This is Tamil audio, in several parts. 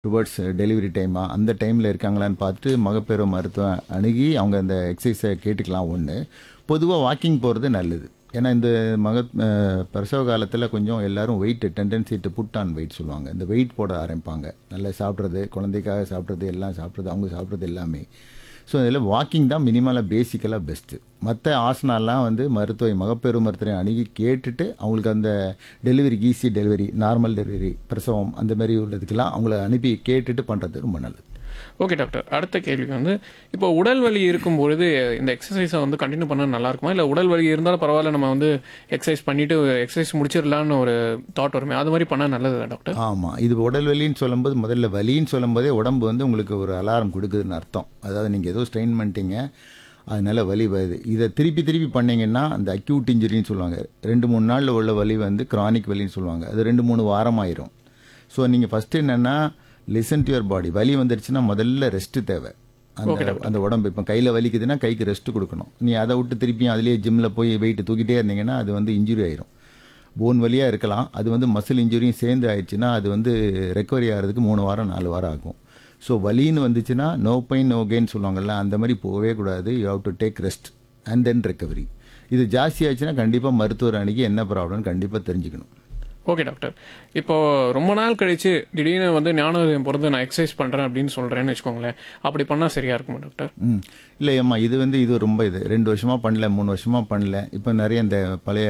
டுவர்ட்ஸ் டெலிவரி டைமா அந்த டைமில் இருக்காங்களான்னு பார்த்துட்டு மகப்பேறு மருத்துவம் அணுகி அவங்க அந்த எக்ஸசைஸை கேட்டுக்கலாம் ஒன்று பொதுவாக வாக்கிங் போகிறது நல்லது ஏன்னா இந்த மக அஹ், பிரசவ காலத்தில் கொஞ்சம் எல்லாரும் weight tendency to put on weight சொல்லுவாங்க இந்த வெயிட் போட ஆரம்பிப்பாங்க நல்லா சாப்பிட்றது குழந்தைக்காக சாப்பிட்றது எல்லாம் சாப்பிட்றது அவங்க சாப்பிட்றது எல்லாமே ஸோ இதில் வாக்கிங் தான் மினிமலாக பேசிக்கலாக பெஸ்ட்டு மற்ற ஆசனாலாம் வந்து மருத்துவ மகப்பேறு மருத்துவரை அணுகி கேட்டுட்டு அவங்களுக்கு அந்த delivery easy delivery normal delivery பிரசவம் அந்த மாதிரி உள்ளதுக்கெல்லாம் அவங்கள அனுப்பி கேட்டுட்டு பண்ணுறது ரொம்ப நல்லது ஓகே டாக்டர் அடுத்த கேள்வி வந்து இப்போ உடல் வலி இருக்கும்பொழுது இந்த எக்ஸசைஸை வந்து கண்டினியூ பண்ண நல்லா இருக்குமா இல்லை உடல் வலி இருந்தாலும் பரவாயில்ல நம்ம வந்து எக்ஸசைஸ் பண்ணிட்டு எக்ஸசைஸ் முடிச்சிடலான்னு ஒரு தாட் வருமே அது மாதிரி பண்ணால் நல்லது டாக்டர் ஆமாம் இது உடல் வலின்னு சொல்லும்போது முதல்ல வலின்னு சொல்லும்போதே உடம்பு வந்து உங்களுக்கு ஒரு அலாரம் கொடுக்குதுன்னு அர்த்தம் அதாவது நீங்கள் ஏதோ ஸ்ட்ரெயின் பண்ணிட்டீங்க அதனால வலி வருது இதை திருப்பி திருப்பி பண்ணீங்கன்னா அந்த அக்யூட் இன்ஜுரின்னு சொல்லுவாங்க ரெண்டு மூணு நாளில் உள்ள வலி வந்து கிரானிக் வலின்னு சொல்லுவாங்க அது ரெண்டு மூணு வாரம் ஆயிரும் ஸோ நீங்கள் ஃபஸ்ட்டு என்னென்னா லிசன் டு யுவர் பாடி வலி வந்துடுச்சுன்னா முதல்ல ரெஸ்ட்டு தேவை அந்த அந்த உடம்பு இப்போ கையில் வலிக்குதுன்னா கைக்கு ரெஸ்ட் கொடுக்கணும் நீ அதை விட்டு திருப்பியும் அதுலேயே ஜிம்மில் போய் வெயிட் தூக்கிட்டே இருந்தீங்கன்னா அது வந்து இன்ஜுரி ஆயிரும் போன் வழியாக இருக்கலாம் அது வந்து மசில் இன்ஜுரியும் சேர்ந்து ஆயிடுச்சுன்னா அது வந்து ரெக்கவரி ஆகிறதுக்கு மூணு வாரம் நாலு வாரம் ஆகும் ஸோ வலின்னு வந்துச்சுன்னா நோ பெயின் நோ கெயின் சொல்லுவாங்கல்ல அந்த மாதிரி போகவே கூடாது you have to take rest and then recovery இது ஜாஸ்தி ஆச்சுன்னா கண்டிப்பாக மருத்துவர் அன்னைக்கு என்ன ப்ராப்ளம்னு கண்டிப்பாக தெரிஞ்சுக்கணும் ஓகே டாக்டர் இப்போ ரொம்ப நாள் கழிச்சு திடீர்னு வந்து ஞானோதயம் பிறந்து நான் எக்ஸசைஸ் பண்ணுறேன் அப்படின்னு சொல்கிறேன்னு வச்சுக்கோங்களேன் அப்படி பண்ணால் சரியா இருக்குமா டாக்டர் ம் இல்லை அம்மா இது வந்து இது ரொம்ப இது ரெண்டு வருஷமாக பண்ணல மூணு வருஷமாக பண்ணல இப்போ நிறைய இந்த பழைய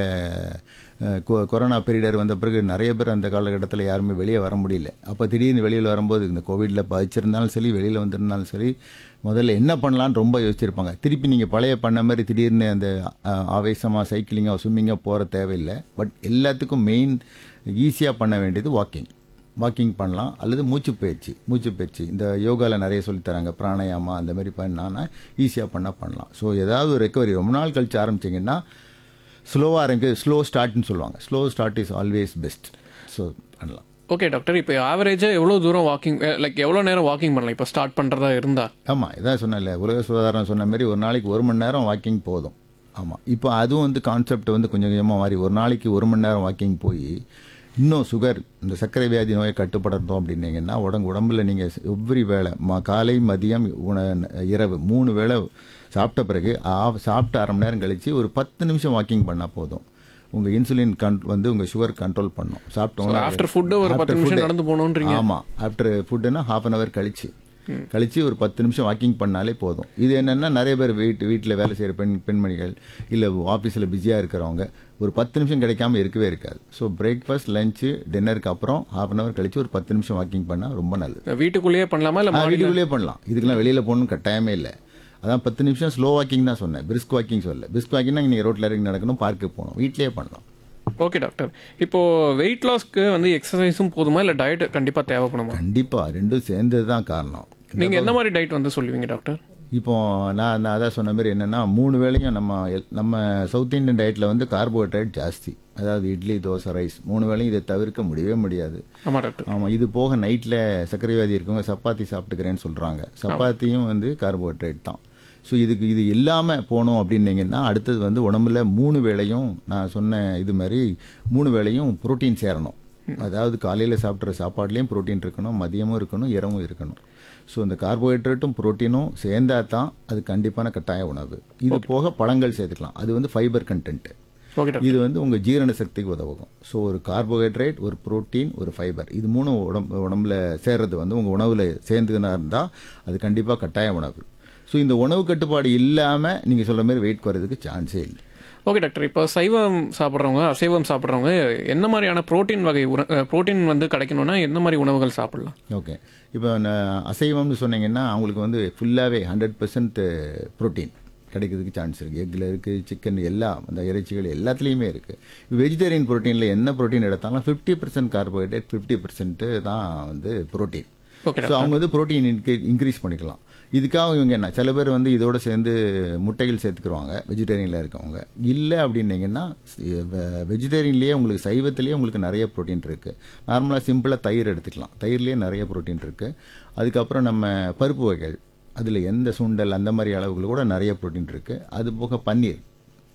அஹ், கொ- கொரோனா பீரியடர் வந்த பிறகு நிறைய பேர் அந்த காலகட்டத்தில் யாருமே வெளியே வர முடியல அப்போ திடீர்னு வெளியில் வரும்போது இந்த கோவிடில் பாதிச்சிருந்தாலும் சரி வெளியில் வந்திருந்தாலும் சரி முதல்ல என்ன பண்ணலான்னு ரொம்ப யோசிச்சிருப்பாங்க திருப்பி நீங்கள் பழைய பண்ண மாதிரி திடீர்னு அந்த அஹ், ஆவேசமாக சைக்கிளிங்காக ஸ்விம்மிங்காக போகிற தேவையில்லை பட் எல்லாத்துக்கும் மெயின் ஈஸியாக பண்ண வேண்டியது வாக்கிங் வாக்கிங் பண்ணலாம் அல்லது மூச்சு பயிற்சி மூச்சு பயிற்சி இந்த யோகாவில் நிறைய சொல்லித் தராங்க பிராணாயாமா அந்த மாதிரி பண்ணான்னா ஈஸியாக பண்ணால் பண்ணலாம் ஸோ ஏதாவது ஒரு ரெக்கவரி ரொம்ப நாள் கழிச்சு ஆரம்பிச்சிங்கன்னா ஸ்லோவாக இருக்கு ஸ்லோ ஸ்டார்ட்னு சொல்லுவாங்க slow start is always best so பண்ணலாம் ஓகே டாக்டர் இப்போ ஆவரேஜாக எவ்வளோ தூரம் வாக்கிங் லைக் எவ்வளோ நேரம் வாக்கிங் பண்ணலாம் இப்போ ஸ்டார்ட் பண்ணுறதா இருந்தா ஆமாம் இதான் சொன்னேன்ல உலக சுகாதாரம் சொன்ன மாதிரி ஒரு நாளைக்கு ஒரு மணி நேரம் வாக்கிங் போதும் ஆமாம் இப்போ அதுவும் வந்து கான்செப்ட் வந்து கொஞ்சம் கொஞ்சமாக மாறி ஒரு நாளைக்கு ஒரு மணி நேரம் வாக்கிங் போய் இன்னும் சுகர் இந்த சர்க்கரை வியாதி நோயை கட்டுப்படுத்தோம் அப்படின்னீங்கன்னா உடம்பு உடம்புல நீங்கள் எவ்ரி வேளை ம காலை மதியம் உண இரவு மூணு வேளை சாப்பிட்ட பிறகு ஆ- சாப்பிட்டு அரை மணி நேரம் கழிச்சு ஒரு பத்து நிமிஷம் வாக்கிங் பண்ணால் போதும் உங்கள் இன்சுலின் கன் வந்து உங்கள் சுகர் கண்ட்ரோல் பண்ணும் சாப்பிட்டோம் ஆஃப்டர் ஃபுட்டு ஒரு பத்து நிமிஷம் நடந்து போகணுன்றீங்க ஆமாம் ஆஃப்டர் ஃபுட்டுனா ஹாஃப் அன் ஹவர் கழிச்சு கழிச்சு ஒரு பத்து நிமிஷம் வாக்கிங் பண்ணாலே போதும் இது என்னன்னா நிறைய பேர் வீட்டு வீட்டில் வேலை செய்கிற பெண் பெண்மணிகள் இல்லை ஆஃபீஸில் பிஸியாக இருக்கிறவங்க ஒரு பத்து நிமிஷம் கிடைக்காம இருக்கவே இருக்காது ஸோ பிரேக்ஃபாஸ்ட் லஞ்சு டின்னருக்கு அப்புறம் ஹாஃப் அன் ஹவர் கழிச்சு ஒரு பத்து நிமிஷம் வாக்கிங் பண்ணால் ரொம்ப நல்லது வீட்டுக்குள்ளேயே பண்ணலாமா இல்லை ஆ, வீட்டுக்குள்ளேயே பண்ணலாம் இதுக்கெல்லாம் வெளியில் போகணும்னு கட்டாயமே இல்லை அதான் பத்து நிமிஷம் ஸ்லோ வாக்கிங் தான் சொன்னேன் பிரிஸ்க் வாக்கிங் சொல்லல பிரிஸ்க் வாக்கிங்னா நீங்கள் ரோட்டில் இறங்கி நடக்கணும் பார்க்குக்கு போகணும் வீட்டிலேயே பண்ணலாம் ஓகே டாக்டர் இப்போ வெயிட் லாஸ்க்கு வந்து எக்ஸசைஸும் போதுமா இல்லை டயட் கண்டிப்பாக தேவைப்படுமா கண்டிப்பாக ரெண்டும் சேர்ந்தது தான் காரணம் நீங்கள் எந்த மாதிரி டயட் வந்து சொல்லுவீங்க டாக்டர் இப்போ நான் நான் அதான் சொன்ன மாதிரி என்னென்னா மூணு வேளையும் நம்ம எல்- நம்ம சவுத் இந்தியன் டயட்டில் வந்து கார்போஹைட்ரேட் ஜாஸ்தி அதாவது இட்லி தோசை ரைஸ் மூணு வேளையும் இதை தவிர்க்க முடியவே முடியாது ஆமாம் டாக்டர் ஆமாம் இது போக நைட்டில் சர்க்கரை வியாதி இருக்கவங்க சப்பாத்தி சாப்பிட்டுக்கிறேன்னு சொல்கிறாங்க சப்பாத்தியும் வந்து கார்போஹைட்ரேட் தான் ஸோ இதுக்கு இது இல்லாமல் போனோம் அப்படின்னீங்கன்னா அடுத்தது வந்து உடம்புல மூணு வேளையும் நான் சொன்ன இது மாதிரி மூணு வேளையும் புரோட்டீன் சேரணும் அதாவது காலையில் சாப்பிட்ற சாப்பாடுலேயும் புரோட்டீன் இருக்கணும் மதியமும் இருக்கணும் இரவும் இருக்கணும் ஸோ இந்த கார்போஹைட்ரேட்டும் புரோட்டீனும் சேர்ந்தா தான் அது கண்டிப்பான கட்டாய உணவு இது போக பழங்கள் சேர்த்துக்கலாம் அது வந்து ஃபைபர் கண்டென்ட்டு ஓகே டாக்டர் இது வந்து உங்கள் ஜீரண சக்திக்கு உதவும் ஸோ ஒரு கார்போஹைட்ரேட் ஒரு புரோட்டீன் ஒரு ஃபைபர் இது மூணும் உடம்பு உடம்புல சேர்றது வந்து உங்கள் உணவில் சேர்ந்துனா இருந்தால் அது கண்டிப்பாக கட்டாய உணவு ஸோ இந்த உணவு கட்டுப்பாடு இல்லாமல் நீங்கள் சொல்கிற மாதிரி வெயிட் குறைறதுக்கு சான்ஸே இல்லை ஓகே டாக்டர் இப்போ சைவம் சாப்பிட்றவங்க அசைவம் சாப்பிட்றவங்க என்ன மாதிரியான புரோட்டீன் வகை புரோட்டீன் வந்து கிடைக்கணும்னா எந்த மாதிரி உணவுகள் சாப்பிடலாம் ஓகே இப்போ நான் அசைவம்னு சொன்னீங்கன்னா அவங்களுக்கு வந்து ஃபுல்லாகவே ஹண்ட்ரட் பர்சன்ட் ப்ரோட்டீன் கிடைக்கிறதுக்கு சான்ஸ் இருக்குது எக்கில் இருக்குது சிக்கன் எல்லாம் அந்த இறைச்சிகள் எல்லாத்துலேயுமே இருக்குது வெஜிடேரியன் ப்ரோட்டீனில் என்ன ப்ரோட்டீன் எடுத்தாலும் fifty percent carbohydrate fifty percent தான் வந்து ப்ரோட்டீன் ஓகே ஸோ அவங்க வந்து ப்ரோட்டீன் இன்க்ரீஸ் பண்ணிக்கலாம் இதுக்காக இவங்க என்ன சில பேர் வந்து இதோட சேர்ந்து முட்டைகள் சேர்த்துக்குருவாங்க வெஜிடேரியனில் இருக்கவங்க இல்லை அப்படின்னீங்கன்னா வெஜிடேரியன்லேயே உங்களுக்கு சைவத்திலேயே உங்களுக்கு நிறைய ப்ரோட்டீன் இருக்குது நார்மலாக சிம்பிளாக தயிர் எடுத்துக்கலாம் தயிர்லேயே நிறைய ப்ரோட்டீன் இருக்குது அதுக்கப்புறம் நம்ம பருப்பு வகைகள் அதில் எந்த சுண்டல் அந்த மாதிரி அளவுகள் கூட நிறைய ப்ரோட்டீன் இருக்குது அது போக பன்னீர்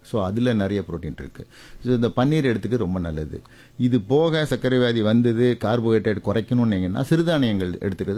ஸோ அதில் நிறைய புரோட்டீன் இருக்குது ஸோ இந்த பன்னீர் எடுத்துக்க ரொம்ப நல்லது இது போக சர்க்கரை வியாதி வந்தது கார்போஹைட்ரேட் குறைக்கணும்னீங்கன்னா சிறுதானியங்கள் எடுத்துக்கிறது